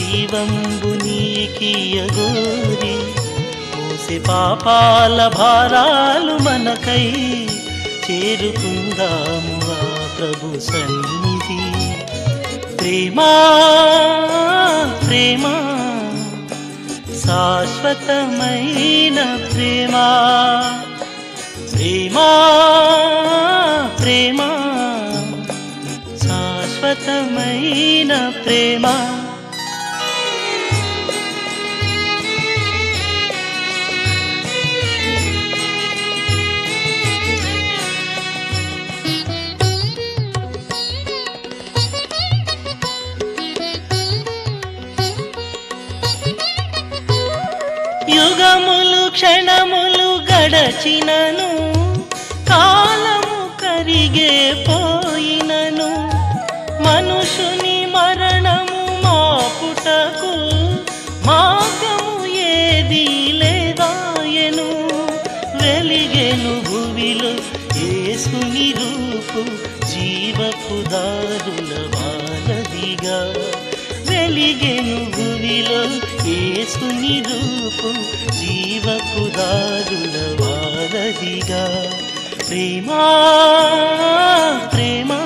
జీవంబు నీకియగోరి మోసే పాపాల భారాలు మనకై చేరుకుందాము ఆ ప్రభు సన్నిధి ప్రేమా ప్రేమా శాశ్వతమైన ప్రేమా ప్రేమా ప్రేమా శాశ్వతమైన ప్రేమ యుగములు క్షణములు గడచినను కాలము కరిగే పోయినను మనుషుని మరణము మాపుటకు మార్గము ఏది లేదాయను వెలిగెను భువిలో ఏసుని రూపు జీవపు దారుల వానదిగా వెలిగెను భువిలో ఏసుని రూపు జీవపు దారుల వానదిగా ప్రేమా ప్రేమా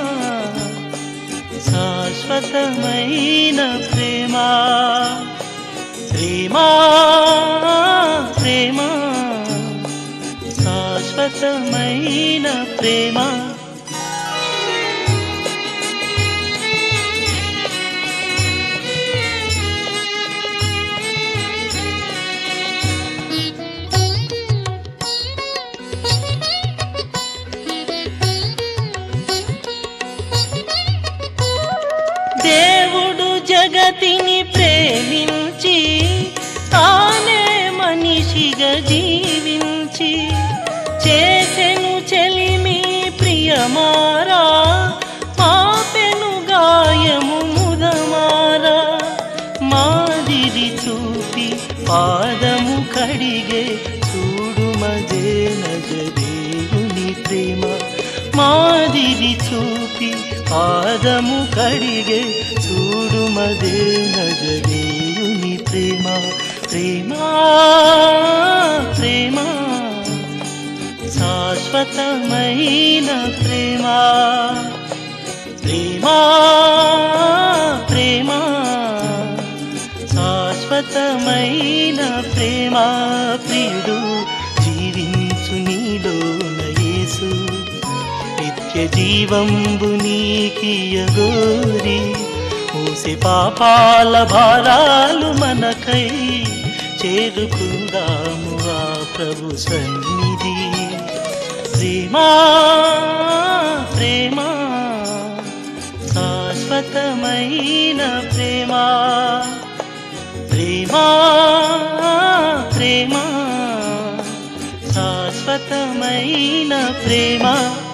శాశ్వతమైన ప్రేమా ప్రేమా ప్రేమా శాశ్వతమైన ప్రేమ దేవుడు జగతిని ప్రేమించి తానే మనిషిగా జీవించి చేసెను చెలిమి ప్రియమారా పాపెను గాయము ముదమారా మాదిరి చూపి పాదము కడిగే చూడు మదే నజదేవుని ప్రేమ మాదిరి చూపి పాదము కడిగే చూడు మదే నజదేవుని ప్రేమ ప్రేమ ప్రేమ శాశ్వతమైన ప్రేమ ప్రేమ ప్రేమ శాశ్వతమైన ప్రేమ ప్రియుడు జీవించు నీలోన యేసు నిత్య జీవంబు నీకియగోరి మూసి పాపాల భారాలు మనకై చేరుకుందాము ఆ ప్రభు సన్నిధి ప్రేమా ప్రేమా శాశ్వతమైన ప్రేమా ప్రేమా ప్రేమా శాశ్వతమైన ప్రేమ